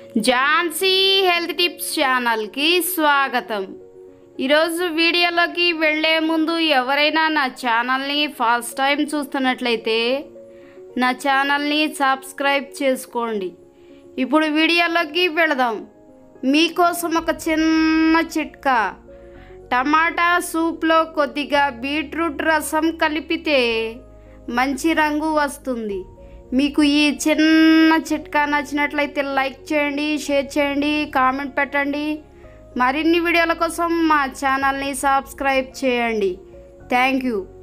Jhansi health tips ఛానల్కి స్వాగతం ఈరోజు వీడియోలోకి వెళ్ళే ముందు ఎవరైనా నా ఛానల్ని ఫస్ట్ టైం చూస్తున్నట్లయితే నా ఛానల్ని సబ్స్క్రైబ్ చేసుకోండి ఇప్పుడు వీడియోలోకి వెళదాం మీకోసం ఒక చిన్న చిట్కా టమాటా సూప్లో కొద్దిగా బీట్రూట్ రసం కలిపితే మంచి రంగు వస్తుంది మీకు ఈ చిన్న చిట్కా నచ్చినట్లయితే లైక్ చేయండి షేర్ చేయండి కామెంట్ పెట్టండి మరిన్ని వీడియోల కోసం మా ఛానల్ని సబ్స్క్రైబ్ చేయండి థ్యాంక్ యూ